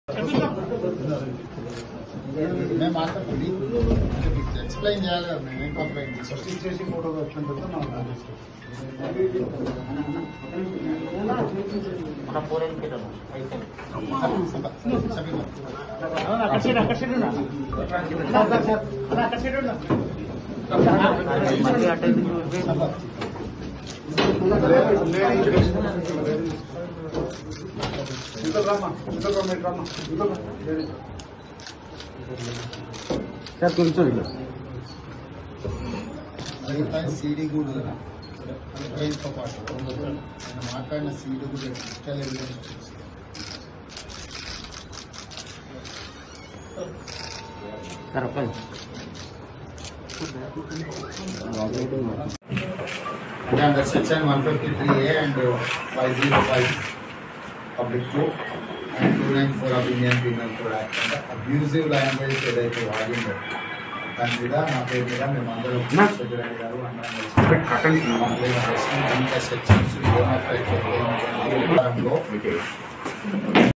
మేము మాట్లాడుతుంది ఎక్స్ప్లెయిన్ చేయాలి కదా మేము ఏం కంప్లైంట్ చేస్తాం ఫస్ట్ చేసి ఫోటో ఎట్లుంటుందో మనం ప్లాన్ చేసుకోవాలి మన పూరేం కిలోలు మళ్ళీ అటు ఇటు చూసి సార్ కొంచెం మిగతా సీడీ కూడా ట్రైన్తో పాటు నేను మాట్లాడిన సీడీ కూడా డిజిటల్ ఎవిడెన్స్ సార్ ఒక్క under section 153A and uh, 505 public code and 294 of Indian Penal Code Act అంటే అబ్యూజివ్ లాంగ్వేజ్ ఏదైతే వాడిందో దాని మీద నా పేరు మీద మేము అందరం సెక్రటరీ గారు అందరం కలిసి కంప్లైంట్ చేసి ఇంకా సెక్షన్స్